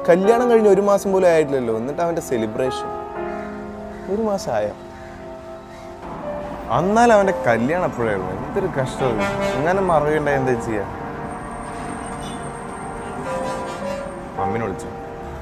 കല്യാണം കഴിഞ്ഞ് ഒരു മാസം പോലും ആയിട്ടില്ലല്ലോ എന്നിട്ട് അവൻ്റെ സെലിബ്രേഷൻ ഒരു മാസം ആയോ അന്നാലും അവൻ്റെ കല്യാണം എപ്പോഴായിരുന്നു എന്തൊരു കഷ്ടം അങ്ങനെ മറവിയുണ്ട എന്താ ചെയ്യാ മമ്മിനെ വിളിച്ചു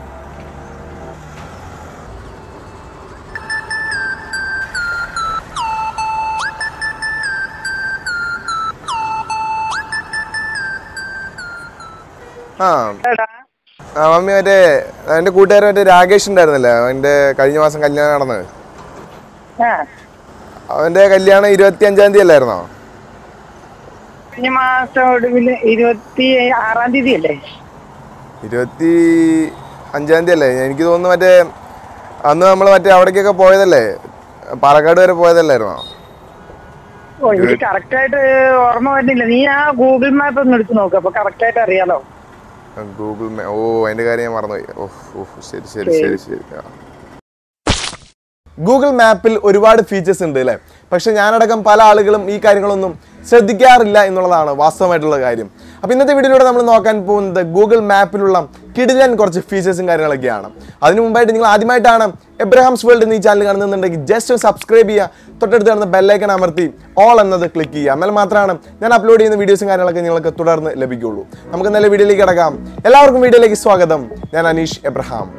ആ ആ മമ്മി മറ്റേ എൻ്റെ കൂട്ടുകാരൻ മറ്റേ രാകേഷ് ഉണ്ടായിരുന്നല്ലേ അവൻ്റെ കഴിഞ്ഞ മാസം കല്യാണം നടന്നത് ആ അവൻ്റെ കല്യാണം ഇരുപത്തി അഞ്ചാം തീയതി അല്ലായിരുന്നോ കഴിഞ്ഞ മാസം ഒടുവിൽ ഇരുപത്തി ആറാം തീയതി അല്ലേ ഇരുപത്തി അഞ്ചാം തീയതി അല്ലേ എനിക്ക് തോന്നുന്നു മറ്റേ അന്ന് നമ്മൾ മറ്റേ അവിടേക്കൊക്കെ പോയതല്ലേ പാലക്കാട് വരെ പോയതല്ലായിരുന്നോ ഓ എനിക്ക് കറക്റ്റ് ആയിട്ട് ഓർമ്മ വരുന്നില്ല നീ ആ ഗൂഗിൾ മാപ്പ് ഒന്ന് എടുത്ത് നോക്ക് അപ്പൊ കറക്റ്റ് ആയിട്ട് അറിയാലോ ഗൂഗിൾ മേ ഓ അതിൻ്റെ കാര്യം ഞാൻ മറന്നുപോയി ഓ ഓ ശരി ശരി ശരി ശരി ആ. ഗൂഗിൾ മാപ്പിൽ ഒരുപാട് ഫീച്ചേഴ്സ് ഉണ്ട് അല്ലേ പക്ഷെ ഞാനടക്കം പല ആളുകളും ഈ കാര്യങ്ങളൊന്നും ശ്രദ്ധിക്കാറില്ല എന്നുള്ളതാണ് വാസ്തവമായിട്ടുള്ള കാര്യം അപ്പോൾ ഇന്നത്തെ വീഡിയോയിലൂടെ നമ്മൾ നോക്കാൻ പോകുന്നത് ഗൂഗിൾ മാപ്പിലുള്ള കിടിലൻ കുറച്ച് ഫീച്ചേഴ്സും കാര്യങ്ങളൊക്കെയാണ് അതിനു മുമ്പായിട്ട് നിങ്ങൾ ആദ്യമായിട്ടാണ് എബ്രഹാംസ് വേൾഡ് എന്ന ഈ ചാനൽ കാണുന്നുണ്ടെങ്കിൽ ജസ്റ്റ് സബ്സ്ക്രൈബ് ചെയ്യുക തൊട്ടടുത്ത് കാണുന്ന ബെല്ലൈക്കൺ അമർത്തി ഓൾ എന്നത് ക്ലിക്ക് ചെയ്യുക എന്നാൽ മാത്രമാണ് ഞാൻ അപ്ലോഡ് ചെയ്യുന്ന വീഡിയോസും കാര്യങ്ങളൊക്കെ നിങ്ങൾക്ക് തുടർന്ന് ലഭിക്കുകയുള്ളൂ നമുക്ക് നല്ല വീഡിയോയിലേക്ക് കിടക്കാം എല്ലാവർക്കും വീഡിയോയിലേക്ക് സ്വാഗതം ഞാൻ അനീഷ് എബ്രഹാം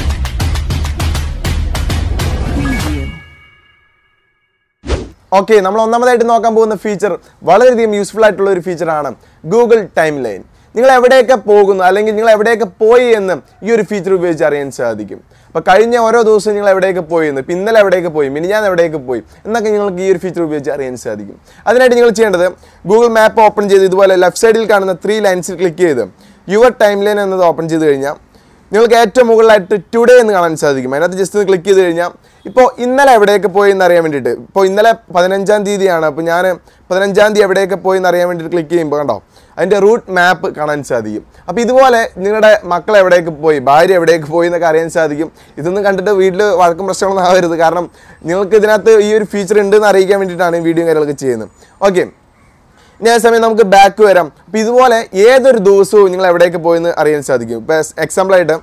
ഓക്കെ നമ്മൾ ഒന്നാമതായിട്ട് നോക്കാൻ പോകുന്ന ഫീച്ചർ വളരെയധികം യൂസ്ഫുൾ ആയിട്ടുള്ള ഒരു ഫീച്ചറാണ് ഗൂഗിൾ ടൈം ലൈൻ നിങ്ങൾ എവിടെയൊക്കെ പോകുന്നു അല്ലെങ്കിൽ നിങ്ങൾ എവിടെയൊക്കെ പോയി എന്ന് ഈ ഒരു ഫീച്ചർ ഉപയോഗിച്ച് അറിയാൻ സാധിക്കും അപ്പോൾ കഴിഞ്ഞ ഓരോ ദിവസവും നിങ്ങൾ എവിടെയൊക്കെ പോയി എന്ന് ഇപ്പം ഇന്നലെ എവിടെയൊക്കെ പോയി മിനിഞ്ഞാൻ എവിടെയൊക്കെ പോയി എന്നൊക്കെ നിങ്ങൾക്ക് ഈ ഒരു ഫീച്ചർ ഉപയോഗിച്ച് അറിയാൻ സാധിക്കും അതിനായിട്ട് നിങ്ങൾ ചെയ്യേണ്ടത് ഗൂഗിൾ മാപ്പ് ഓപ്പൺ ചെയ്ത് ഇതുപോലെ ലെഫ്റ്റ് സൈഡിൽ കാണുന്ന ത്രീ ലൈൻസിൽ ക്ലിക്ക് ചെയ്ത് യുവർ ടൈം ലൈൻ എന്നത് ഓപ്പൺ ചെയ്ത് കഴിഞ്ഞാൽ നിങ്ങൾക്ക് ഏറ്റവും മുകളിലായിട്ട് ടുഡേ എന്ന് കാണാൻ സാധിക്കും അതിനകത്ത് ജസ്റ്റ് ഒന്ന് ക്ലിക്ക് ചെയ്ത് കഴിഞ്ഞാൽ ഇപ്പോൾ ഇന്നലെ എവിടെയൊക്കെ പോയി എന്ന് അറിയാൻ വേണ്ടിയിട്ട് ഇപ്പോൾ ഇന്നലെ പതിനഞ്ചാം തീയതിയാണ് അപ്പോൾ ഞാൻ പതിനഞ്ചാം തീയതി എവിടെയൊക്കെ പോയി എന്ന് അറിയാൻ വേണ്ടിയിട്ട് ക്ലിക്ക് ചെയ്യുമ്പോൾ കണ്ടോ അതിൻ്റെ റൂട്ട് മാപ്പ് കാണാൻ സാധിക്കും അപ്പോൾ ഇതുപോലെ നിങ്ങളുടെ മക്കൾ എവിടെയൊക്കെ പോയി ഭാര്യ എവിടെയൊക്കെ പോയി എന്നൊക്കെ അറിയാൻ സാധിക്കും ഇതൊന്നും കണ്ടിട്ട് വീട്ടിൽ വഴക്കും പ്രശ്നങ്ങളൊന്നും ആവരുത് കാരണം നിങ്ങൾക്ക് ഇതിനകത്ത് ഈ ഒരു ഫീച്ചർ ഉണ്ടെന്ന് അറിയിക്കാൻ വേണ്ടിയിട്ടാണ് ഈ വീഡിയോ കാര്യങ്ങളൊക്കെ ചെയ്യുന്നത് ഓക്കെ ഇനി ആ സമയം നമുക്ക് ബാക്ക് വരാം അപ്പം ഇതുപോലെ ഏതൊരു ദിവസവും നിങ്ങൾ എവിടേക്ക് പോയെന്ന് അറിയാൻ സാധിക്കും ഇപ്പോൾ എക്സാമ്പിളായിട്ട്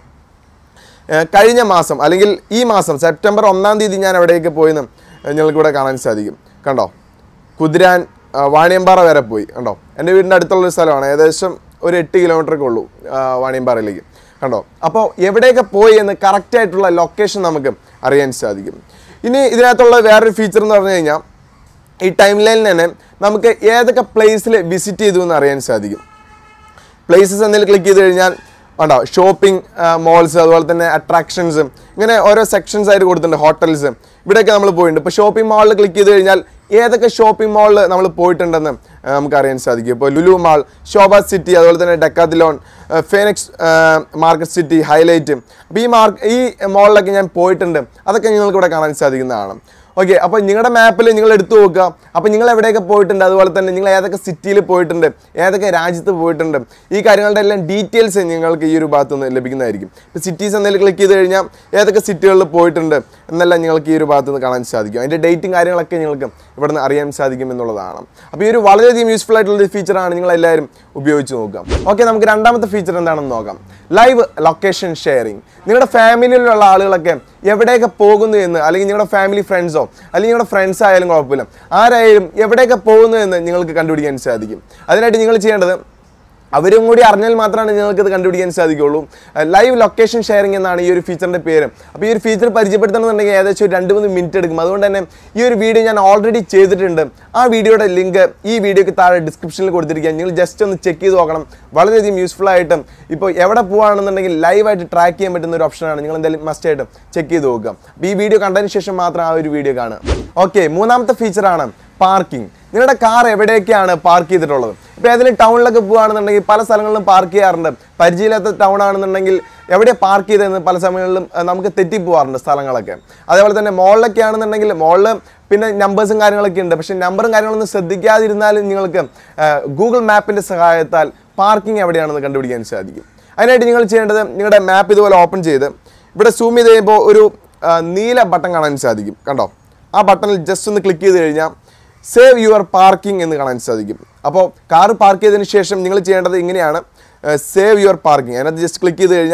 ഏഹ് കഴിഞ്ഞ മാസം അല്ലെങ്കിൽ ഈ മാസം സെപ്റ്റംബർ ഒന്നാം തീയതി ഞാൻ എവിടേക്ക് പോയെന്ന് നിങ്ങൾക്ക് ഇവിടെ കാണാൻ സാധിക്കും കണ്ടോ കുതിരാൻ ആ, വാണിയമ്പാറ വരെ പോയി കണ്ടോ എൻ്റെ വീടിൻ്റെ അടുത്തുള്ള ഒരു സ്ഥലമാണ് ഏകദേശം ഒരു എട്ട് കിലോമീറ്ററൊക്കെ ഉള്ളൂ ആ, വാണിയമ്പാറയിലേക്ക് കണ്ടോ അപ്പോൾ എവിടെയൊക്കെ പോയി എന്ന് കറക്റ്റായിട്ടുള്ള ലൊക്കേഷൻ നമുക്ക് അറിയാൻ സാധിക്കും ഇനി ഇതിനകത്തുള്ള വേറൊരു ഫീച്ചർ എന്ന് പറഞ്ഞു കഴിഞ്ഞാൽ ഈ ടൈം ലൈനിൽ തന്നെ നമുക്ക് ഏതൊക്കെ പ്ലേസിൽ വിസിറ്റ് ചെയ്തു എന്ന് അറിയാൻ സാധിക്കും പ്ലേസസ് എന്തെങ്കിലും ക്ലിക്ക് ചെയ്ത് കഴിഞ്ഞാൽ ഉണ്ടോ ഷോപ്പിംഗ് മോൾസ് അതുപോലെ തന്നെ അട്രാക്ഷൻസ് ഇങ്ങനെ ഓരോ സെക്ഷൻസ് ആയിട്ട് കൊടുത്തിട്ടുണ്ട് ഹോട്ടൽസ് ഇവിടെയൊക്കെ നമ്മൾ പോയിട്ടുണ്ട് ഇപ്പോൾ ഷോപ്പിംഗ് മാളിൽ ക്ലിക്ക് ചെയ്ത് കഴിഞ്ഞാൽ ഏതൊക്കെ ഷോപ്പിംഗ് മാളിൽ നമ്മൾ പോയിട്ടുണ്ടെന്ന് ആ, നമുക്ക് അറിയാൻ സാധിക്കും ഇപ്പോൾ ലുലു മാൾ ശോഭ സിറ്റി അതുപോലെ തന്നെ Decathlon Phoenix market city highlight അപ്പോൾ ഈ മാർക്ക് ഈ മാളിലൊക്കെ ഞാൻ പോയിട്ടുണ്ട് അതൊക്കെ നിങ്ങൾക്ക് ഇവിടെ കാണാൻ സാധിക്കുന്നതാണ് ഓക്കെ അപ്പോൾ നിങ്ങളുടെ മാപ്പിൽ നിങ്ങൾ എടുത്തു നോക്കുക അപ്പോൾ നിങ്ങൾ എവിടെയൊക്കെ പോയിട്ടുണ്ട് അതുപോലെ തന്നെ നിങ്ങൾ ഏതൊക്കെ സിറ്റിയിൽ പോയിട്ടുണ്ട് ഏതൊക്കെ രാജ്യത്ത് പോയിട്ടുണ്ട് ഈ കാര്യങ്ങളുടെ എല്ലാം ഡീറ്റെയിൽസ് നിങ്ങൾക്ക് ഈ ഒരു ഭാഗത്ത് നിന്ന് ലഭിക്കുന്നതായിരിക്കും ഇപ്പോൾ സിറ്റീസ് എന്തെങ്കിലും ക്ലിക്ക് ചെയ്ത് കഴിഞ്ഞാൽ ഏതൊക്കെ സിറ്റികളിൽ പോയിട്ടുണ്ട് എന്നെല്ലാം നിങ്ങൾക്ക് ഈ ഒരു ഭാഗത്ത് നിന്ന് കാണാൻ സാധിക്കും അതിൻ്റെ ഡേറ്റും കാര്യങ്ങളൊക്കെ നിങ്ങൾക്ക് ഇവിടെ നിന്ന് അറിയാൻ സാധിക്കും എന്നുള്ളതാണ് അപ്പോൾ ഈ ഒരു വളരെയധികം യൂസ്ഫുൾ ആയിട്ടുള്ള ഒരു ഫീച്ചറാണ് നിങ്ങൾ എല്ലാവരും ഉപയോഗിച്ച് നോക്കാം ഓക്കെ നമുക്ക് രണ്ടാമത്തെ ഫീച്ചർ എന്താണെന്ന് നോക്കാം ലൈവ് ലൊക്കേഷൻ ഷെയറിംഗ് നിങ്ങളുടെ ഫാമിലിയിലുള്ള ആളുകളൊക്കെ എവിടെയൊക്കെ പോകുന്നു എന്ന് അല്ലെങ്കിൽ നിങ്ങളുടെ ഫാമിലി ഫ്രണ്ട്സോ അല്ലെങ്കിൽ നിങ്ങളുടെ ഫ്രണ്ട്സ് ആയാലും കുഴപ്പമില്ല ആരായാലും എവിടെയൊക്കെ പോകുന്നു എന്ന് നിങ്ങൾക്ക് കണ്ടുപിടിക്കാൻ സാധിക്കും അതിനായിട്ട് നിങ്ങൾ ചെയ്യേണ്ടത് അവരും കൂടി അറിഞ്ഞാൽ മാത്രമാണ് നിങ്ങൾക്ക് ഇത് കണ്ടുപിടിക്കാൻ സാധിക്കുള്ളൂ ലൈവ് ലൊക്കേഷൻ ഷെയറിംഗ് എന്നാണ് ഈ ഒരു ഫീച്ചറിൻ്റെ പേര് അപ്പോൾ ഈ ഒരു ഫീച്ചർ പരിചയപ്പെടുത്തണമെന്നുണ്ടെങ്കിൽ ഏകദേശം ഒരു രണ്ട് മൂന്ന് മിനിറ്റ് എടുക്കും അതുകൊണ്ട് തന്നെ ഈ ഒരു വീഡിയോ ഞാൻ ഓൾറെഡി ചെയ്തിട്ടുണ്ട് ആ വീഡിയോയുടെ ലിങ്ക് ഈ വീഡിയോയ്ക്ക് താഴെ ഡിസ്ക്രിപ്ഷനിൽ കൊടുത്തിരിക്കുക നിങ്ങൾ ജസ്റ്റ് ഒന്ന് ചെക്ക് ചെയ്ത് നോക്കണം വളരെയധികം യൂസ്ഫുൾ ആയിട്ടും ഇപ്പോൾ എവിടെ പോവുകയാണെന്നുണ്ടെങ്കിൽ ലൈവായിട്ട് ട്രാക്ക് ചെയ്യാൻ പറ്റുന്ന ഒരു ഓപ്ഷനാണ് നിങ്ങൾ എന്തായാലും മസ്റ്റ് ആയിട്ട് ചെക്ക് ചെയ്ത് നോക്കുക അപ്പോൾ ഈ വീഡിയോ കണ്ടതിന് ശേഷം മാത്രം ആ ഒരു വീഡിയോ കാണുക ഓക്കെ മൂന്നാമത്തെ ഫീച്ചറാണ് പാർക്കിംഗ് നിങ്ങളുടെ കാർ എവിടെയൊക്കെയാണ് പാർക്ക് ചെയ്തിട്ടുള്ളത് ഇപ്പോൾ ഏതെങ്കിലും ടൗണിലൊക്കെ പോകുകയാണെന്നുണ്ടെങ്കിൽ പല സ്ഥലങ്ങളിലും പാർക്ക് ചെയ്യാറുണ്ട് പരിചയമില്ലാത്ത ടൗൺ ആണെന്നുണ്ടെങ്കിൽ എവിടെ പാർക്ക് ചെയ്തതെന്ന് പല സമയങ്ങളിലും അഹ്, നമുക്ക് തെറ്റിപ്പോവാറുണ്ട് സ്ഥലങ്ങളൊക്കെ അതേപോലെ തന്നെ മോളിലൊക്കെ ആണെന്നുണ്ടെങ്കിൽ മോളിൽ പിന്നെ നമ്പേഴ്സും കാര്യങ്ങളൊക്കെ ഉണ്ട് പക്ഷേ നമ്പറും കാര്യങ്ങളൊന്നും ശ്രദ്ധിക്കാതിരുന്നാലും നിങ്ങൾക്ക് ഗൂഗിൾ മാപ്പിൻ്റെ സഹായത്താൽ പാർക്കിംഗ് എവിടെയാണെന്ന് കണ്ടുപിടിക്കാൻ സാധിക്കും അതിനായിട്ട് നിങ്ങൾ ചെയ്യേണ്ടത് നിങ്ങളുടെ മാപ്പ് ഇതുപോലെ ഓപ്പൺ ചെയ്ത് ഇവിടെ സൂം ചെയ്ത് കഴിയുമ്പോൾ ഒരു ആ, നീല ബട്ടൺ കാണാൻ സാധിക്കും കണ്ടോ ആ ബട്ടണിൽ ജസ്റ്റ് ഒന്ന് ക്ലിക്ക് ചെയ്ത് കഴിഞ്ഞാൽ സേവ് യുവർ പാർക്കിംഗ് എന്ന് കാണാൻ സാധിക്കും അപ്പോൾ കാർ പാർക്ക് ചെയ്തതിന് ശേഷം നിങ്ങൾ ചെയ്യേണ്ടത് ഇങ്ങനെയാണ് സേവ് യുവർ പാർക്കിംഗ് അതിനകത്ത് ജസ്റ്റ് ക്ലിക്ക് ചെയ്ത് കഴിഞ്ഞാൽ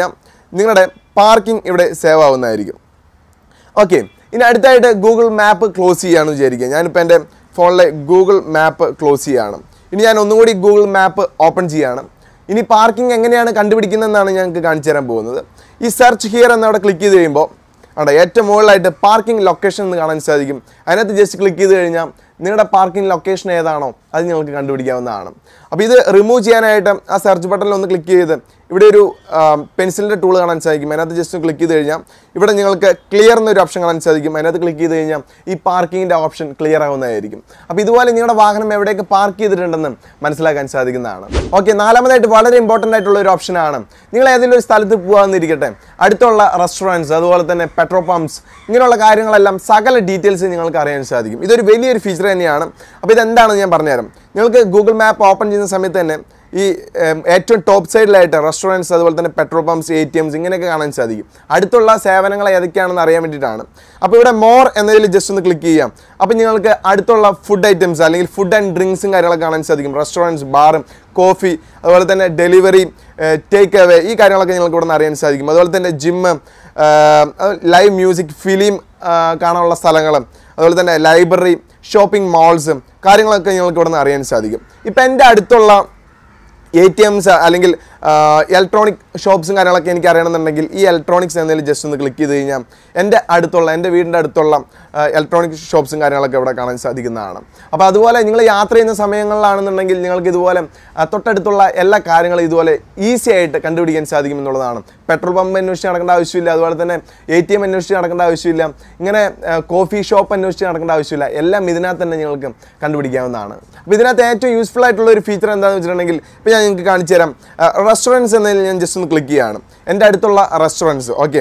നിങ്ങളുടെ പാർക്കിംഗ് ഇവിടെ സേവ് ആവുന്നതായിരിക്കും ഓക്കെ ഇനി അടുത്തായിട്ട് ഗൂഗിൾ മാപ്പ് ക്ലോസ് ചെയ്യുകയാണെന്ന് വിചാരിക്കുക ഞാനിപ്പോൾ എൻ്റെ ഫോണിലെ ഗൂഗിൾ മാപ്പ് ക്ലോസ് ചെയ്യുകയാണ് ഇനി ഞാൻ ഒന്നുകൂടി ഗൂഗിൾ മാപ്പ് ഓപ്പൺ ചെയ്യുകയാണ് ഇനി പാർക്കിംഗ് എങ്ങനെയാണ് കണ്ടുപിടിക്കുന്നതെന്നാണ് ഞങ്ങൾക്ക് കാണിച്ചു തരാൻ പോകുന്നത് ഈ സെർച്ച് ഹിയർ എന്നവിടെ ക്ലിക്ക് ചെയ്ത് കഴിയുമ്പോൾ അവിടെ ഏറ്റവും മുകളിലായിട്ട് പാർക്കിംഗ് ലൊക്കേഷൻ എന്ന് കാണാൻ സാധിക്കും അതിനകത്ത് ജസ്റ്റ് ക്ലിക്ക് ചെയ്ത് കഴിഞ്ഞാൽ നിങ്ങളുടെ പാർക്കിംഗ് ലൊക്കേഷൻ ഏതാണോ അത് നിങ്ങൾക്ക് കണ്ടുപിടിക്കാവുന്നതാണ് അപ്പോൾ ഇത് റിമൂവ് ചെയ്യാനായിട്ട് ആ സെർച്ച് ബട്ടണിൽ ഒന്ന് ക്ലിക്ക് ചെയ്ത് ഇവിടെ ഒരു പെൻസിലിൻ്റെ ടൂൾ കാണാൻ സാധിക്കും അതിനകത്ത് ജസ്റ്റ് ക്ലിക്ക് ചെയ്ത് കഴിഞ്ഞാൽ ഇവിടെ നിങ്ങൾക്ക് ക്ലിയർ എന്നൊരു ഓപ്ഷൻ കാണാൻ സാധിക്കും അതിനകത്ത് ക്ലിക്ക് ചെയ്ത് കഴിഞ്ഞാൽ ഈ പാർക്കിങ്ങിൻ്റെ ഓപ്ഷൻ ക്ലിയർ ആവുന്നതായിരിക്കും അപ്പോൾ ഇതുപോലെ നിങ്ങളുടെ വാഹനം എവിടെയൊക്കെ പാർക്ക് ചെയ്തിട്ടുണ്ടെന്ന് മനസ്സിലാക്കാൻ സാധിക്കുന്നതാണ് ഓക്കെ നാലാമതായിട്ട് വളരെ ഇമ്പോർട്ടൻ്റ് ആയിട്ടുള്ള ഒരു ഓപ്ഷനാണ് നിങ്ങൾ ഏതെങ്കിലും ഒരു സ്ഥലത്ത് പോകാമെന്നിരിക്കട്ടെ അടുത്തുള്ള റെസ്റ്റോറൻറ്റ്സ് അതുപോലെ തന്നെ പെട്രോൾ പമ്പ്സ് ഇങ്ങനെയുള്ള കാര്യങ്ങളെല്ലാം സകല ഡീറ്റെയിൽസ് നിങ്ങൾക്ക് അറിയാൻ സാധിക്കും ഇതൊരു വലിയൊരു ഫീച്ചർ തന്നെയാണ് അപ്പോൾ ഇതെന്താണെന്ന് ഞാൻ പറഞ്ഞുതരാം നിങ്ങൾക്ക് ഗൂഗിൾ മാപ്പ് ഓപ്പൺ ചെയ്യുന്ന സമയത്ത് തന്നെ ഈ ഏം, ഏറ്റവും ടോപ്പ് സൈഡിലായിട്ട് റെസ്റ്റോറൻറ്റ്സ് അതുപോലെ തന്നെ petrol pumps A T Ms ഇങ്ങനെയൊക്കെ കാണാൻ സാധിക്കും അടുത്തുള്ള സേവനങ്ങൾ ഏതൊക്കെയാണെന്ന് അറിയാൻ വേണ്ടിയിട്ടാണ് അപ്പോൾ ഇവിടെ മോർ എന്നതിൽ ജസ്റ്റ് ഒന്ന് ക്ലിക്ക് ചെയ്യാം അപ്പോൾ നിങ്ങൾക്ക് അടുത്തുള്ള ഫുഡ് ഐറ്റംസ് അല്ലെങ്കിൽ ഫുഡ് ആൻഡ് ഡ്രിങ്ക്സും കാര്യങ്ങളൊക്കെ കാണാൻ സാധിക്കും റെസ്റ്റോറൻറ്റ്സ് ബാറും കോഫി അതുപോലെ തന്നെ ഡെലിവറി ടേക്ക് അവേ ഈ കാര്യങ്ങളൊക്കെ നിങ്ങൾക്ക് ഇവിടെ നിന്ന് അറിയാൻ സാധിക്കും അതുപോലെ തന്നെ ജിമ്മ് ലൈവ് മ്യൂസിക് ഫിലിം കാണാനുള്ള സ്ഥലങ്ങളും അതുപോലെ തന്നെ ലൈബ്രറി ഷോപ്പിംഗ് മാൾസും കാര്യങ്ങളൊക്കെ നിങ്ങൾക്ക് ഇവിടെ നിന്ന് അറിയാൻ സാധിക്കും ഇപ്പം എൻ്റെ അടുത്തുള്ള എ ടി എംസ് അല്ലെങ്കിൽ ഇലക്ട്രോണിക് ഷോപ്സും കാര്യങ്ങളൊക്കെ എനിക്ക് അറിയണമെന്നുണ്ടെങ്കിൽ ഈ ഇലക്ട്രോണിക്സ് എന്നതിൽ ജസ്റ്റ് ഒന്ന് ക്ലിക്ക് ചെയ്ത് കഴിഞ്ഞാൽ എൻ്റെ അടുത്തുള്ള എൻ്റെ വീടിൻ്റെ അടുത്തുള്ള ഇലക്ട്രോണിക് ഷോപ്സും കാര്യങ്ങളൊക്കെ ഇവിടെ കാണാൻ സാധിക്കുന്നതാണ് അപ്പോൾ അതുപോലെ നിങ്ങൾ യാത്ര ചെയ്യുന്ന സമയങ്ങളിലാണെന്നുണ്ടെങ്കിൽ നിങ്ങൾക്ക് ഇതുപോലെ ആ, തൊട്ടടുത്തുള്ള എല്ലാ കാര്യങ്ങളും ഇതുപോലെ ഈസി ആയിട്ട് കണ്ടുപിടിക്കാൻ സാധിക്കും എന്നുള്ളതാണ് പെട്രോൾ പമ്പ് അന്വേഷിച്ച് നടക്കേണ്ട ആവശ്യമില്ല അതുപോലെ തന്നെ എ ടി എം അന്വേഷിച്ച് നടക്കേണ്ട ആവശ്യമില്ല ഇങ്ങനെ കോഫി ഷോപ്പ് അന്വേഷിച്ച് നടക്കേണ്ട ആവശ്യമില്ല എല്ലാം ഇതിനകത്ത് തന്നെ നിങ്ങൾക്ക് കണ്ടുപിടിക്കാവുന്നതാണ് അപ്പോൾ ഇതിനകത്ത് ഏറ്റവും യൂസ്ഫുൾ ആയിട്ടുള്ള ഒരു ഫീച്ചർ എന്താണെന്ന് വെച്ചിട്ടുണ്ടെങ്കിൽ ഇപ്പോൾ ഞാൻ നിങ്ങൾക്ക് കാണിച്ചു തരാം റെസ്റ്റോറൻറ്റ്സ് എന്നതിൽ ഞാൻ ജസ്റ്റ് ഒന്ന് ക്ലിക്ക് ചെയ്യുകയാണ് എൻ്റെ അടുത്തുള്ള റെസ്റ്റോറൻറ്റ്സ് ഓക്കെ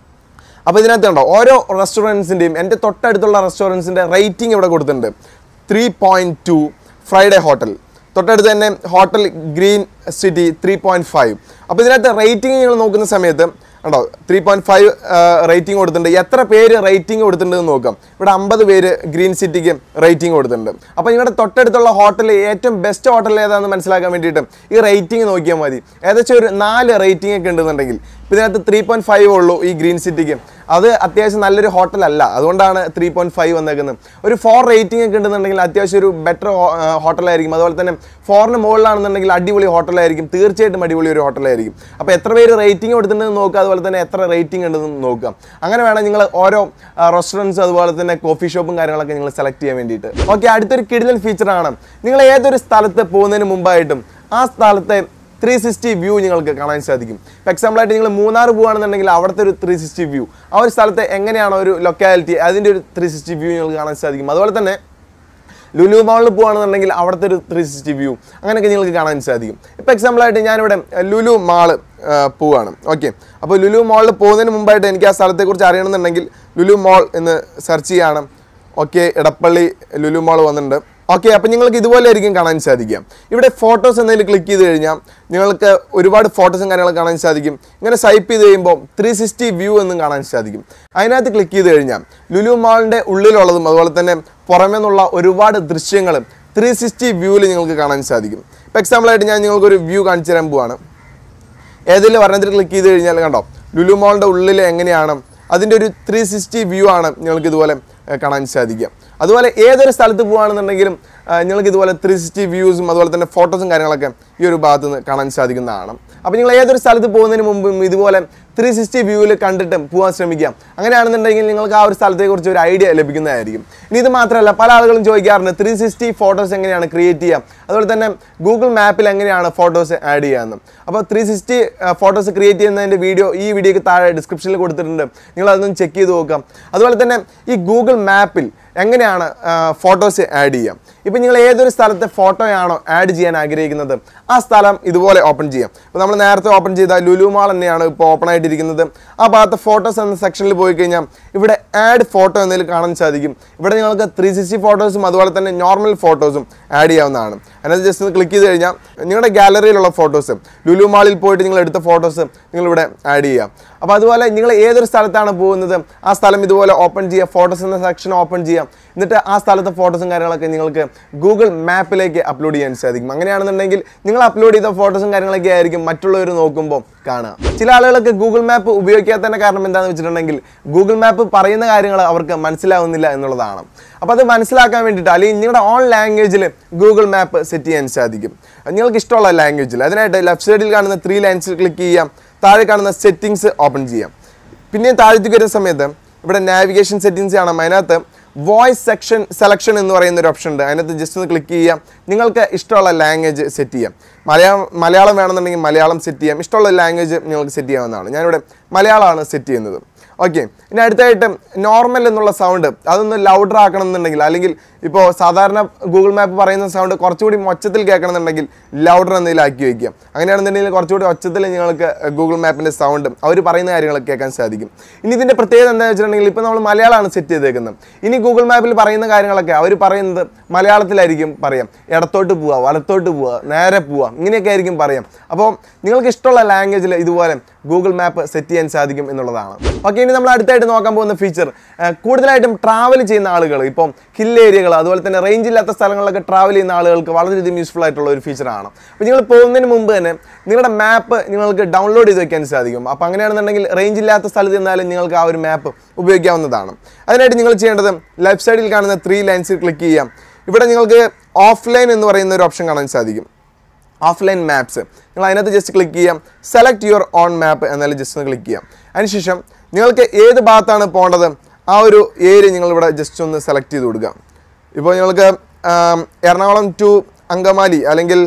അപ്പോൾ ഇതിനകത്ത് കണ്ടോ ഓരോ റെസ്റ്റോറൻറ്റ്സിൻ്റെയും എൻ്റെ തൊട്ടടുത്തുള്ള റെസ്റ്റോറൻറ്റ്സിൻ്റെ റേറ്റിംഗ് ഇവിടെ കൊടുത്തിട്ടുണ്ട് three point two Friday hotel തൊട്ടടുത്ത് തന്നെ hotel Green City three point five അപ്പോൾ ഇതിനകത്ത് റേറ്റിംഗ് നിങ്ങൾ നോക്കുന്ന സമയത്ത് കണ്ടോ ത്രീ പോയിൻറ്റ് ഫൈവ് റേറ്റിംഗ് കൊടുത്തിട്ടുണ്ട് എത്ര പേര് റേറ്റിംഗ് കൊടുത്തിട്ടുണ്ടെന്ന് നോക്കാം ഇവിടെ അമ്പത് പേര് ഗ്രീൻ സിറ്റിക്ക് റേറ്റിംഗ് കൊടുത്തിട്ടുണ്ട് അപ്പോൾ നിങ്ങളുടെ തൊട്ടടുത്തുള്ള ഹോട്ടൽ ഏറ്റവും ബെസ്റ്റ് ഹോട്ടൽ ഏതാണെന്ന് മനസ്സിലാക്കാൻ വേണ്ടിയിട്ട് ഈ റേറ്റിംഗ് നോക്കിയാൽ മതി ഏകദേശം ഒരു നാല് റേറ്റിംഗ് ഒക്കെ ഉണ്ടെന്നുണ്ടെങ്കിൽ ഇപ്പോൾ ഇതിനകത്ത് ത്രീ പോയിൻറ്റ് ഫൈവ് ഉള്ളൂ ഈ ഗ്രീൻ സിറ്റിക്ക് അത് അത്യാവശ്യം നല്ലൊരു ഹോട്ടലല്ല അതുകൊണ്ടാണ് ത്രീ പോയിൻറ്റ് ഫൈവ് വന്നേക്കുന്നത് ഒരു ഫോർ റേറ്റിംഗ് ഒക്കെ ഉണ്ടെന്നുണ്ടെങ്കിൽ അത്യാവശ്യം ഒരു ബെറ്റർ ഹോട്ടലായിരിക്കും അതുപോലെ തന്നെ ഫോറിന് മുകളിലാണെന്നുണ്ടെങ്കിൽ അടിപൊളി ഹോട്ടലായിരിക്കും തീർച്ചയായിട്ടും അടിപൊളി ഒരു ഹോട്ടലായിരിക്കും അപ്പോൾ എത്ര പേര് റേറ്റിംഗ് കൊടുത്തിട്ടുണ്ടെന്ന് നോക്കുക അതുപോലെ തന്നെ എത്ര റേറ്റിംഗ് ഉണ്ടെന്ന് നോക്കുക അങ്ങനെ വേണം നിങ്ങൾ ഓരോ റെസ്റ്റോറൻറ്റ്സ് അതുപോലെ തന്നെ കോഫി ഷോപ്പും കാര്യങ്ങളൊക്കെ നിങ്ങൾ സെലക്ട് ചെയ്യാൻ വേണ്ടിയിട്ട് ഓക്കെ അടുത്തൊരു കിടിലൻ ഫീച്ചറാണ് നിങ്ങൾ ഏതൊരു സ്ഥലത്ത് പോകുന്നതിന് മുമ്പായിട്ടും ആ സ്ഥലത്തെ ത്രീ സിക്സ്റ്റി വ്യൂ നിങ്ങൾക്ക് കാണാൻ സാധിക്കും ഇപ്പോൾ എക്സാമ്പിളായിട്ട് നിങ്ങൾ മൂന്നാർ പോകുകയാണെന്നുണ്ടെങ്കിൽ അവിടുത്തെ ഒരു ത്രീ സിക്സ്റ്റി വ്യൂ ആ ഒരു സ്ഥലത്തെ എങ്ങനെയാണോ ഒരു ലൊക്കാലിറ്റി അതിൻ്റെ ഒരു ത്രീ സിക്സ്റ്റി വ്യൂ നിങ്ങൾക്ക് കാണാൻ സാധിക്കും അതുപോലെ തന്നെ ലുലു മാളിൽ പോകുകയാണെന്നുണ്ടെങ്കിൽ അവിടുത്തെ ഒരു ത്രീ സിക്സ്റ്റി വ്യൂ അങ്ങനെയൊക്കെ നിങ്ങൾക്ക് കാണാൻ സാധിക്കും ഇപ്പോൾ എക്സാമ്പിളായിട്ട് ഞാനിവിടെ ലുലു മാള് പോവുകയാണ് ഓക്കെ അപ്പോൾ ലുലു മാളിൽ പോകുന്നതിന് മുമ്പായിട്ട് എനിക്ക് ആ സ്ഥലത്തെക്കുറിച്ച് അറിയണമെന്നുണ്ടെങ്കിൽ ലുലു മാൾ എന്ന് സെർച്ച് ചെയ്യാണ് ഓക്കെ ഇടപ്പള്ളി ലുലു മാൾ വന്നിട്ടുണ്ട് ഓക്കെ അപ്പം നിങ്ങൾക്ക് ഇതുപോലെ ആയിരിക്കും കാണാൻ സാധിക്കുക ഇവിടെ ഫോട്ടോസ് എന്നതിൽ ക്ലിക്ക് ചെയ്ത് കഴിഞ്ഞാൽ നിങ്ങൾക്ക് ഒരുപാട് ഫോട്ടോസും കാര്യങ്ങളൊക്കെ കാണാൻ സാധിക്കും ഇങ്ങനെ സ്വൈപ്പ് ചെയ്ത് കഴിയുമ്പോൾ ത്രീ സിക്സ്റ്റി വ്യൂ എന്നും കാണാൻ സാധിക്കും അതിനകത്ത് ക്ലിക്ക് ചെയ്ത് കഴിഞ്ഞാൽ ലുലു മാളിൻ്റെ ഉള്ളിലുള്ളതും അതുപോലെ തന്നെ പുറമേ നിന്നുള്ള ഒരുപാട് ദൃശ്യങ്ങളും ത്രീ സിക്സ്റ്റി വ്യൂവിൽ നിങ്ങൾക്ക് കാണാൻ സാധിക്കും ഇപ്പോൾ എക്സാമ്പിളായിട്ട് ഞാൻ നിങ്ങൾക്കൊരു വ്യൂ കാണിച്ചു തരാൻ പോവാണ് ഏതെങ്കിലും ഒരെണ്ണത്തിൽ ക്ലിക്ക് ചെയ്ത് കഴിഞ്ഞാൽ കണ്ടോ ലുലു മോളിൻ്റെ ഉള്ളിൽ എങ്ങനെയാണ് അതിൻ്റെ ഒരു ത്രീ സിക്സ്റ്റി വ്യൂ ആണ് നിങ്ങൾക്ക് ഇതുപോലെ ഏഹ്, കാണാൻ സാധിക്കുക അതുപോലെ ഏതൊരു സ്ഥലത്ത് പോകുകയാണെന്നുണ്ടെങ്കിലും ഏഹ്, നിങ്ങൾക്ക് ഇതുപോലെ ത്രീ സിക്സ്റ്റി വ്യൂസും അതുപോലെ തന്നെ ഫോട്ടോസും കാര്യങ്ങളൊക്കെ ഈ ഒരു ഭാഗത്ത് നിന്ന് കാണാൻ സാധിക്കുന്നതാണ് അപ്പോൾ നിങ്ങൾ ഏതൊരു സ്ഥലത്ത് പോകുന്നതിന് മുമ്പും ഇതുപോലെ ത്രീ സിക്സ്റ്റി വ്യൂവിൽ കണ്ടിട്ട് പോകാൻ ശ്രമിക്കാം അങ്ങനെയാണെന്നുണ്ടെങ്കിൽ നിങ്ങൾക്ക് ആ ഒരു സ്ഥലത്തെക്കുറിച്ച് ഒരു ഐഡിയ ലഭിക്കുന്നതായിരിക്കും ഇനി ഇത് മാത്രമല്ല പല ആളുകളും ചോദിക്കാറുണ്ട് ത്രീ സിക്സ്റ്റി ഫോട്ടോസ് എങ്ങനെയാണ് ക്രിയേറ്റ് ചെയ്യുക അതുപോലെ തന്നെ ഗൂഗിൾ മാപ്പിൽ എങ്ങനെയാണ് ഫോട്ടോസ് ആഡ് ചെയ്യാമെന്ന് അപ്പോൾ ത്രീ സിക്സ്റ്റി ഫോട്ടോസ് ക്രിയേറ്റ് ചെയ്യുന്നതിൻ്റെ വീഡിയോ ഈ വീഡിയോക്ക് താഴെ ഡിസ്ക്രിപ്ഷനിൽ കൊടുത്തിട്ടുണ്ട് നിങ്ങൾ അതൊന്ന് ചെക്ക് ചെയ്ത് നോക്കാം അതുപോലെ തന്നെ ഈ ഗൂഗിൾ മാപ്പിൽ എങ്ങനെയാണ് ഫോട്ടോസ് ആഡ് ചെയ്യാം ഇപ്പം നിങ്ങൾ ഏതൊരു സ്ഥലത്തെ ഫോട്ടോയാണോ ആഡ് ചെയ്യാൻ ആഗ്രഹിക്കുന്നത് ആ സ്ഥലം ഇതുപോലെ ഓപ്പൺ ചെയ്യാം ഇപ്പോൾ നമ്മൾ നേരത്തെ ഓപ്പൺ ചെയ്ത ലുലു മാൾ തന്നെയാണ് ഇപ്പോൾ ഓപ്പൺ ആയിട്ടിരിക്കുന്നത് ആ ഭാഗത്ത് ഫോട്ടോസ് എന്ന സെക്ഷനിൽ പോയി കഴിഞ്ഞാൽ ഇവിടെ ആഡ് ഫോട്ടോ എന്നതിൽ കാണാൻ സാധിക്കും ഇവിടെ നിങ്ങൾക്ക് ത്രീ സിക്സ്റ്റി ഫോട്ടോസും അതുപോലെ തന്നെ നോർമൽ ഫോട്ടോസും ആഡ് ചെയ്യാവുന്നതാണ് അതിനകത്ത് ജസ്റ്റ് ഒന്ന് ക്ലിക്ക് ചെയ്ത് കഴിഞ്ഞാൽ നിങ്ങളുടെ ഗാലറിയിലുള്ള ഫോട്ടോസ് ലുലു മാളിൽ പോയിട്ട് നിങ്ങൾ എടുത്ത ഫോട്ടോസ് നിങ്ങളിവിടെ ആഡ് ചെയ്യാം അപ്പോൾ അതുപോലെ നിങ്ങൾ ഏതൊരു സ്ഥലത്താണ് പോകുന്നത് ആ സ്ഥലം ഇതുപോലെ ഓപ്പൺ ചെയ്യുക ഫോട്ടോസ് എന്ന സെക്ഷൻ ഓപ്പൺ ചെയ്യാം എന്നിട്ട് ആ സ്ഥലത്തെ ഫോട്ടോസും കാര്യങ്ങളൊക്കെ നിങ്ങൾക്ക് ഗൂഗിൾ മാപ്പിലേക്ക് അപ്ലോഡ് ചെയ്യാൻ സാധിക്കും അങ്ങനെയാണെന്നുണ്ടെങ്കിൽ നിങ്ങൾ അപ്ലോഡ് ചെയ്ത ഫോട്ടോസും കാര്യങ്ങളൊക്കെ ആയിരിക്കും മറ്റുള്ളവർ നോക്കുമ്പോൾ കാണുക ചില ആളുകൾക്ക് ഗൂഗിൾ മാപ്പ് ഉപയോഗിക്കാത്തതിൻ്റെ കാരണം എന്താണെന്ന് വെച്ചിട്ടുണ്ടെങ്കിൽ ഗൂഗിൾ മാപ്പ് പറയുന്ന കാര്യങ്ങൾ അവർക്ക് മനസ്സിലാവുന്നില്ല എന്നുള്ളതാണ് അപ്പോൾ അത് മനസ്സിലാക്കാൻ വേണ്ടിയിട്ട് അല്ലെങ്കിൽ നിങ്ങളുടെ ഓൺ ലാംഗ്വേജിൽ ഗൂഗിൾ മാപ്പ് സെറ്റ് ചെയ്യാൻ സാധിക്കും നിങ്ങൾക്ക് ഇഷ്ടമുള്ള ലാംഗ്വേജിൽ അതിനായിട്ട് ലെഫ്റ്റ് സൈഡിൽ കാണുന്ന ത്രീ ലൈൻസിൽ ക്ലിക്ക് ചെയ്യാം താഴെ കാണുന്ന സെറ്റിങ്സ് ഓപ്പൺ ചെയ്യാം പിന്നെയും താഴത്തേക്ക് വരുന്ന സമയത്ത് ഇവിടെ നാവിഗേഷൻ സെറ്റിങ്സ് കാണാം അതിനകത്ത് വോയിസ് സെക്ഷൻ സെലക്ഷൻ എന്ന് പറയുന്ന ഒരു ഓപ്ഷൻ ഉണ്ട് അതിനകത്ത് ജസ്റ്റ് ഒന്ന് ക്ലിക്ക് ചെയ്യാം നിങ്ങൾക്ക് ഇഷ്ടമുള്ള ലാംഗ്വേജ് സെറ്റ് ചെയ്യാം മലയാളം മലയാളം വേണമെന്നുണ്ടെങ്കിൽ മലയാളം സെറ്റ് ചെയ്യാം ഇഷ്ടമുള്ള ലാംഗ്വേജ് നിങ്ങൾക്ക് സെറ്റ് ചെയ്യാവുന്നതാണ് ഞാനിവിടെ മലയാളമാണ് സെറ്റ് ചെയ്യുന്നത് ഓക്കെ ഇനി അടുത്തായിട്ട് നോർമൽ എന്നുള്ള സൗണ്ട് അതൊന്ന് ലൗഡർ ആക്കണം എന്നുണ്ടെങ്കിൽ അല്ലെങ്കിൽ ഇപ്പോൾ സാധാരണ ഗൂഗിൾ മാപ്പ് പറയുന്ന സൗണ്ട് കുറച്ചുകൂടി മൊച്ചത്തിൽ കേൾക്കണം എന്നുണ്ടെങ്കിൽ ലൗഡർ എന്തെങ്കിലും ആക്കി വയ്ക്കുക അങ്ങനെയാണെന്നുണ്ടെങ്കിൽ കുറച്ചുകൂടി ഒച്ചത്തിൽ നിങ്ങൾക്ക് ഗൂഗിൾ മാപ്പിൻ്റെ സൗണ്ട് അവർ പറയുന്ന കാര്യങ്ങളൊക്കെ കേൾക്കാൻ സാധിക്കും ഇനി ഇതിൻ്റെ പ്രത്യേകത എന്താണെന്ന് വെച്ചിട്ടുണ്ടെങ്കിൽ ഇപ്പോൾ നമ്മൾ മലയാളമാണ് സെറ്റ് ചെയ്തേക്കുന്നത് ഇനി ഗൂഗിൾ മാപ്പിൽ പറയുന്ന കാര്യങ്ങളൊക്കെ അവർ പറയുന്നത് മലയാളത്തിലായിരിക്കും പറയാം ഇടത്തോട്ട് പോവുക വലത്തോട്ട് പോവുക നേരെ പോവുക ഇങ്ങനെയൊക്കെ ആയിരിക്കും പറയാം അപ്പോൾ നിങ്ങൾക്ക് ഇഷ്ടമുള്ള ലാംഗ്വേജിൽ ഇതുപോലെ ഗൂഗിൾ മാപ്പ് സെറ്റ് ചെയ്യാൻ സാധിക്കും എന്നുള്ളതാണ് ഓക്കെ ഇനി നമ്മൾ അടുത്തായിട്ട് നോക്കാൻ പോകുന്ന ഫീച്ചർ കൂടുതലായിട്ടും ട്രാവൽ ചെയ്യുന്ന ആളുകൾ ഇപ്പം ഹിൽ ഏരിയകൾ അതുപോലെ തന്നെ റേഞ്ച് ഇല്ലാത്ത സ്ഥലങ്ങളിലൊക്കെ ട്രാവൽ ചെയ്യുന്ന ആളുകൾക്ക് വളരെയധികം യൂസ്ഫുൾ ആയിട്ടുള്ള ഒരു ഫീച്ചറാണ് അപ്പോൾ നിങ്ങൾ പോകുന്നതിന് മുമ്പ് തന്നെ നിങ്ങളുടെ മാപ്പ് നിങ്ങൾക്ക് ഡൗൺലോഡ് ചെയ്ത് വെക്കാൻ സാധിക്കും അപ്പോൾ അങ്ങനെയാണെന്നുണ്ടെങ്കിൽ റേഞ്ച് ഇല്ലാത്ത സ്ഥലത്ത് നിന്നാലും നിങ്ങൾക്ക് ആ ഒരു മാപ്പ് ഉപയോഗിക്കാവുന്നതാണ് അതിനായിട്ട് നിങ്ങൾ ചെയ്യേണ്ടത് ലെഫ്റ്റ് സൈഡിൽ കാണുന്ന ത്രീ ലൈൻസിൽ ക്ലിക്ക് ചെയ്യാം ഇവിടെ നിങ്ങൾക്ക് ഓഫ്ലൈൻ എന്ന് പറയുന്ന ഒരു ഓപ്ഷൻ കാണാൻ സാധിക്കും ഓഫ്ലൈൻ മാപ്സ് നിങ്ങൾ അതിനകത്ത് ജസ്റ്റ് ക്ലിക്ക് ചെയ്യാം സെലക്ട് യുവർ ഓൺ മാപ്പ് എന്നാലും ജസ്റ്റ് ഒന്ന് ക്ലിക്ക് ചെയ്യാം അതിനുശേഷം നിങ്ങൾക്ക് ഏത് ഭാഗത്താണ് പോകേണ്ടത് ആ ഒരു ഏരിയ നിങ്ങൾ ഇവിടെ ജസ്റ്റ് ഒന്ന് സെലക്ട് ചെയ്ത് കൊടുക്കുക ഇപ്പോൾ നിങ്ങൾക്ക് ആം, എറണാകുളം ടു അങ്കമാലി അല്ലെങ്കിൽ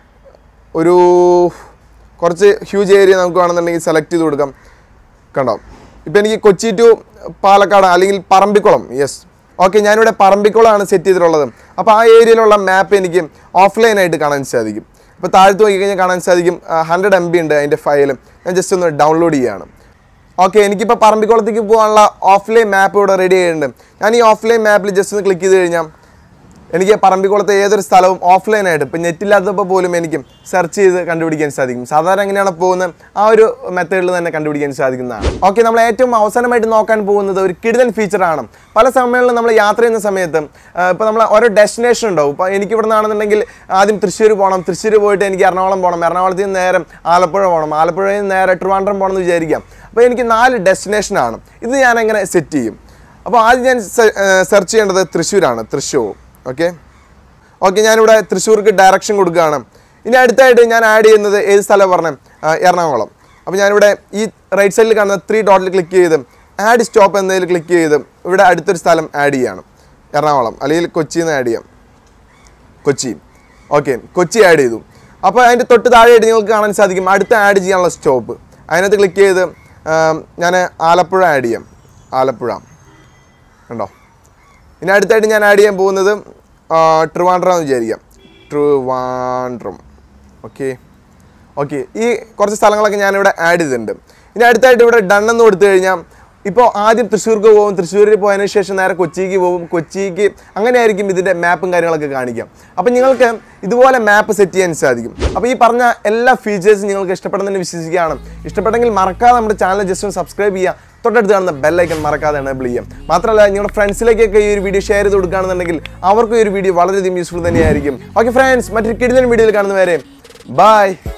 ഒരു കുറച്ച് ഹ്യൂജ് ഏരിയ നമുക്ക് വേണമെന്നുണ്ടെങ്കിൽ സെലക്ട് ചെയ്ത് കൊടുക്കാം കണ്ടോ ഇപ്പം എനിക്ക് കൊച്ചി ടു പാലക്കാട് അല്ലെങ്കിൽ പറമ്പിക്കുളം യെസ് ഓക്കെ ഞാനിവിടെ പറമ്പിക്കുളമാണ് സെറ്റ് ചെയ്തിട്ടുള്ളത് അപ്പോൾ ആ ഏരിയയിലുള്ള മാപ്പ് എനിക്ക് ഓഫ്ലൈനായിട്ട് കാണാൻ സാധിക്കും ഇപ്പോൾ താഴത്ത് നോക്കി കഴിഞ്ഞാൽ കാണാൻ സാധിക്കും ഹൺഡ്രഡ് എം ബി ഉണ്ട് അതിൻ്റെ ഫയൽ ഞാൻ ജസ്റ്റ് ഒന്ന് ഡൗൺലോഡ് ചെയ്യുകയാണ് ഓക്കെ എനിക്കിപ്പോൾ പറമ്പിക്കുളത്തേക്ക് പോകാനുള്ള ഓഫ്ലൈൻ മാപ്പ് ഇവിടെ റെഡി ആയിട്ടുണ്ട് ഞാൻ ഈ ഓഫ്ലൈൻ മാപ്പിൽ ജസ്റ്റ് ഒന്ന് ക്ലിക്ക് ചെയ്ത് കഴിഞ്ഞാൽ എനിക്ക് പറമ്പിക്കുളത്തെ ഏതൊരു സ്ഥലവും ഓഫ്ലൈനായിട്ട് ഇപ്പം നെറ്റില്ലാത്തപ്പോൾ പോലും എനിക്ക് സെർച്ച് ചെയ്ത് കണ്ടുപിടിക്കാൻ സാധിക്കും സാധാരണ എങ്ങനെയാണ് പോകുന്നത് ആ ഒരു മെത്തേഡിൽ തന്നെ കണ്ടുപിടിക്കാൻ സാധിക്കുന്നതാണ് ഓക്കെ നമ്മൾ ഏറ്റവും അവസാനമായിട്ട് നോക്കാൻ പോകുന്നത് ഒരു കിടിലൻ ഫീച്ചറാണ് പല സമയങ്ങളിലും നമ്മൾ യാത്ര ചെയ്യുന്ന സമയത്ത് ഇപ്പോൾ നമ്മൾ ഓരോ ഡെസ്റ്റിനേഷൻ ഉണ്ടാവും ഇപ്പോൾ എനിക്ക് ഇവിടെ നിന്നാണെന്നുണ്ടെങ്കിൽ ആദ്യം തൃശ്ശൂർ പോകണം തൃശ്ശൂർ പോയിട്ട് എനിക്ക് എറണാകുളം പോകണം എറണാകുളത്ത് നിന്ന് നേരെ ആലപ്പുഴ പോകണം ആലപ്പുഴയിൽ നിന്ന് നേരെ ട്രിവാൻഡ്രം പോകണം എന്ന് വിചാരിക്കാം അപ്പോൾ എനിക്ക് നാല് ഡെസ്റ്റിനേഷനാണ് ഇത് ഞാൻ എങ്ങനെ സെറ്റ് ചെയ്യും അപ്പോൾ ആദ്യം ഞാൻ സെർച്ച് ചെയ്യേണ്ടത് തൃശ്ശൂരാണ് തൃശ്ശൂർ ഓക്കെ ഓക്കെ ഞാനിവിടെ തൃശ്ശൂർക്ക് ഡയറക്ഷൻ കൊടുക്കുകയാണ് ഇനി അടുത്തായിട്ട് ഞാൻ ആഡ് ചെയ്യുന്നത് ഏത് സ്ഥലം പറഞ്ഞ എറണാകുളം അപ്പോൾ ഞാനിവിടെ ഈ റൈറ്റ് സൈഡിൽ കാണുന്ന ത്രീ ഡോട്ടിൽ ക്ലിക്ക് ചെയ്ത് ആഡ് സ്റ്റോപ്പ് എന്നതിൽ ക്ലിക്ക് ചെയ്ത് ഇവിടെ അടുത്തൊരു സ്ഥലം ആഡ് ചെയ്യാണ് എറണാകുളം അല്ലെങ്കിൽ കൊച്ചിയിൽ നിന്ന് ആഡ് ചെയ്യാം കൊച്ചി ഓക്കെ കൊച്ചി ആഡ് ചെയ്തു അപ്പോൾ അതിൻ്റെ തൊട്ട് താഴെയായിട്ട് നിങ്ങൾക്ക് കാണാൻ സാധിക്കും അടുത്ത ആഡ് ചെയ്യാനുള്ള സ്റ്റോപ്പ് അതിനകത്ത് ക്ലിക്ക് ചെയ്ത് ഞാൻ ആലപ്പുഴ ആഡ് ചെയ്യാം ആലപ്പുഴ കണ്ടോ ഇനി അടുത്തായിട്ട് ഞാൻ ആഡ് ചെയ്യാൻ പോകുന്നത് ആ, ട്രിവാൻഡ്രം എന്ന് വിചാരിക്കാം ട്രിവാൻഡ്രം ഓക്കെ ഓക്കെ ഈ കുറച്ച് സ്ഥലങ്ങളൊക്കെ ഞാനിവിടെ ആഡ് ചെയ്തിട്ടുണ്ട് ഇനി അടുത്തായിട്ട് ഇവിടെ ഡൺ എന്ന് കൊടുത്തു കഴിഞ്ഞാൽ ഇപ്പോൾ ആദ്യം തൃശ്ശൂർക്ക് പോകും തൃശ്ശൂരിൽ പോയതിനു ശേഷം നേരെ കൊച്ചിക്ക് പോകും കൊച്ചിക്ക് അങ്ങനെയായിരിക്കും ഇതിൻ്റെ മാപ്പും കാര്യങ്ങളൊക്കെ കാണിക്കാം അപ്പോൾ നിങ്ങൾക്ക് ഇതുപോലെ മാപ്പ് സെറ്റ് ചെയ്യാൻ സാധിക്കും അപ്പോൾ ഈ പറഞ്ഞ എല്ലാ ഫീച്ചേഴ്സും നിങ്ങൾക്ക് ഇഷ്ടപ്പെടുന്നതിന് വിശ്വസിക്കുകയാണ് ഇഷ്ടപ്പെട്ടെങ്കിൽ മറക്കാതെ നമ്മുടെ ചാനൽ ജസ്റ്റ് ഒന്ന് സബ്സ്ക്രൈബ് ചെയ്യുക തൊട്ടടുത്ത് കാണുന്ന ബെല്ലൈക്കൺ മറക്കാതെ എനേബിൾ ചെയ്യാം മാത്രമല്ല നിങ്ങളുടെ ഫ്രണ്ട്സിലേക്കൊക്കെ ഈ ഒരു വീഡിയോ ഷെയർ ചെയ്ത് കൊടുക്കുകയാണെന്നുണ്ടെങ്കിൽ അവർക്കും ഈ ഒരു വീഡിയോ വളരെയധികം യൂസ്ഫുൾ തന്നെയായിരിക്കും ഓക്കെ ഫ്രണ്ട്സ് മറ്റൊരു കിടിലൻ വീഡിയോയിൽ കാണുന്നവരെ ബൈ